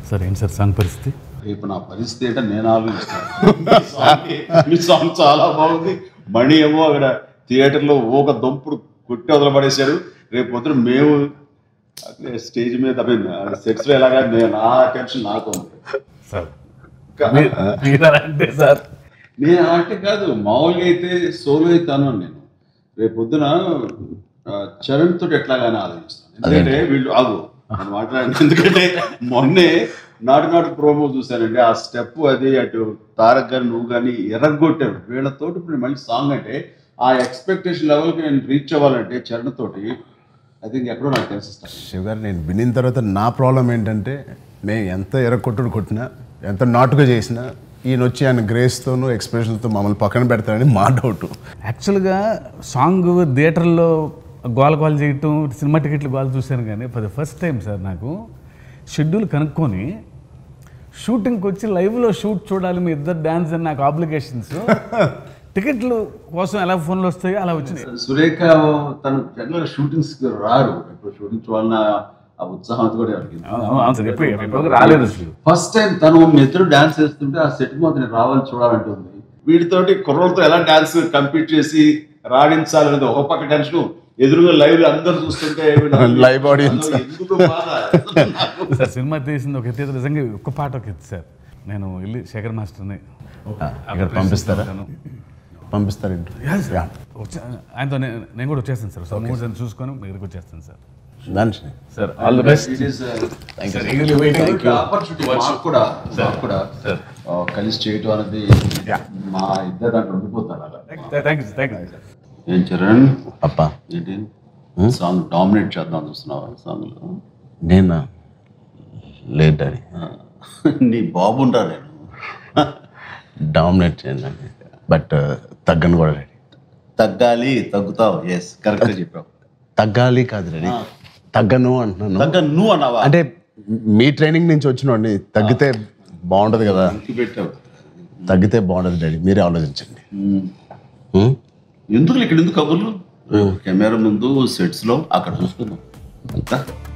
Sir ఏంటి sir song పరిస్థితి రేపు నా పరిస్థితి ఏంటో నేను ఆలోచిస్తాను మీ సాంగ్- మీ సాంగ్ చాలా బాగుంది మణి ఏమో అక్కడ థియేటర్లో ఒక దొంపుడు కొట్టి వదలబడేశారు రేపు పొద్దున మేము అట్లే స్టేజ్ మీద సెట్స్ లో ఎలాగా నేను నా టెన్షన్ నాకు ఉంది సార్ అంటే సార్ నేను అంటే కాదు మామూలుగా అయితే సోలో అవుతాను నేను రేపు పొద్దున ఆ, చరణ్ తోటి ఎట్లాగానే ఆలోచిస్తాను ఎందుకంటే వీళ్ళు ఆగు నేను మాట్లాడండి ఎందుకంటే మొన్నే నాటు నాటు ప్రోమో చూశానండి ఆ స్టెప్ అది అటు తారక్ గారు నువ్వు కానీ ఎర్రగొట్టాడు వీళ్ళతోటి ఇప్పుడు నేను మళ్ళీ సాంగ్ అంటే ఆ ఎక్స్పెక్టేషన్ లెవెల్కి నేను రీచ్ అవ్వాలంటే చరణ్ తోటి ఐ థింక్ ఎక్కడో నాకు తెలిసిస్తాను శివ గారు నేను వినిన తర్వాత నా ప్రాబ్లం ఏంటంటే నేను ఎంత ఎర్రకొట్టుడు కొట్టినా ఎంత నాటుగా చేసినా ఈయన వచ్చి ఆయన గ్రేస్తోనూ ఎక్స్ప్రెషన్తో మమ్మల్ని పక్కన పెడతారని మా డౌట్ యాక్చువల్గా సాంగ్ థియేటర్లో గోల గోల చేయటం సినిమా టికెట్లు గోల చూశాను కానీ for the first time sir నాకు షెడ్యూల్ కనుక్కొని షూటింగ్కి వచ్చి లైవ్లో షూట్ చూడాలి మీ ఇద్దరు డ్యాన్స్ అని నాకు ఆబ్లిగేషన్స్ టికెట్లు కోసం ఎలా ఫోన్లు వస్తాయో అలా వచ్చినాయి సురేఖ తను జనరల్ షూటింగ్స్ రారు ఇప్పుడు షూటింగ్ చూడాలన్న ఆ ఉత్సాహం అది కూడా ఎవరికి అవును సార్ ఎప్పుడు ఎప్పుడు రాలేదు అసలు ఫస్ట్ టైం తను మీ ఇద్దరు డాన్స్ చేస్తుంటే ఆ సెట్ మీద నేను రావాలని చూడాలంటుంది వీటితోటి కుర్రలతో ఎలా డాన్స్ కంపీట్ చేసి రాణించాలనేది ఒక పక్క టెన్షన్ ఎదురుగా లైవ్ అందరూ చూస్తుంటే వీళ్ళు Live audience. ఎందుకు బాధ? నాకు సార్ సినిమా తీసింది ఒక ఎత్తు నిజంగా ఒక్క పాట ఒక ఎత్తు సార్ నేను వెళ్ళి శేఖర్ మాస్టర్ని ఇక్కడ పంపిస్తారా పంపిస్తారు ఇంటి యా. వచ్చా- ఆయనతో నేను నేను కూడా వచ్చేస్తాను సార్ సార్ మూడు చూసుకొని మీ దగ్గరికి వచ్చేస్తాను సార్ దాని sir all the best It is, uh, opportunity మాకు కూడా మాకు కూడా ఆ, కలిసి చేయటం అనేది మా ఇద్దరు దాంట్లో ఉండిపోతారు అలా థ్యాంక్ యూ థ్యాంక్ యూ ఏం చరణ్ అప్ప ఏంటి సాంగ్ డామినేట్ చేద్దాం చూస్తున్నావా సాంగ్ లో నేనా లేదు డాడీ ఆ, నీ బాబు ఉంటా నేను డామినేట్ చేయండి బట్ తగ్గను కూడా డాడీ తగ్గాలి తగ్గుతావు ఎస్ కరెక్ట్ చెప్పావు తగ్గాలి కాదు డాడీ తగ్గను అంటున్నాను తగ్గ నువ్వు అన్నావా అంటే మీ ట్రైనింగ్ నుంచి వచ్చినోడిని తగ్గితే బాగుంటది కదా ఇంటికి పెట్టావు తగ్గితే బాగుంటది డాడీ మీరే ఆలోచించండి ఉమ్. ఉం? ఎందుకు ఇక్కడ ఎందుకు కబుర్లు కెమెరా ముందు సెట్స్ లో అక్కడ చూసుకుందాం అంతా